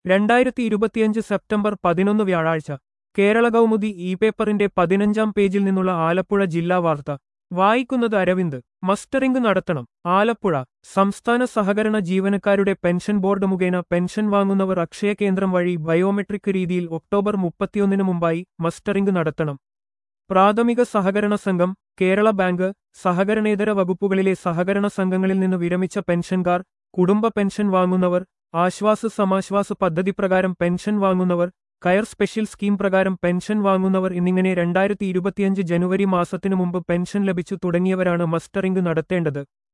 രണ്ടായിരത്തി ഇരുപത്തിയഞ്ച് സെപ്റ്റംബർ പതിനൊന്ന് വ്യാഴാഴ്ച കേരള കൗമുദി ഇ പേപ്പറിന്റെ പതിനഞ്ചാം പേജിൽ നിന്നുള്ള ആലപ്പുഴ ജില്ലാ വാർത്ത വായിക്കുന്നത് അരവിന്ദ് മസ്റ്ററിംഗ് നടത്തണം ആലപ്പുഴ സംസ്ഥാന സഹകരണ ജീവനക്കാരുടെ പെൻഷൻ ബോർഡ് മുഖേന പെൻഷൻ വാങ്ങുന്നവർ അക്ഷയ കേന്ദ്രം വഴി ബയോമെട്രിക് രീതിയിൽ ഒക്ടോബർ മുപ്പത്തിയൊന്നിന് മുമ്പായി മസ്റ്ററിംഗ് നടത്തണം പ്രാഥമിക സഹകരണ സംഘം കേരള ബാങ്ക് സഹകരണേതര വകുപ്പുകളിലെ സഹകരണ സംഘങ്ങളിൽ നിന്ന് വിരമിച്ച പെൻഷൻകാർ കുടുംബ പെൻഷൻ വാങ്ങുന്നവർ ആശ്വാസ സമാശ്വാസ പദ്ധതി പ്രകാരം പെൻഷൻ വാങ്ങുന്നവർ കയർ സ്പെഷ്യൽ സ്കീം പ്രകാരം പെൻഷൻ വാങ്ങുന്നവർ എന്നിങ്ങനെ രണ്ടായിരത്തി ഇരുപത്തിയഞ്ച് ജനുവരി മാസത്തിനു മുമ്പ് പെൻഷൻ ലഭിച്ചു തുടങ്ങിയവരാണ് മസ്റ്ററിംഗ് നടത്തേണ്ടത്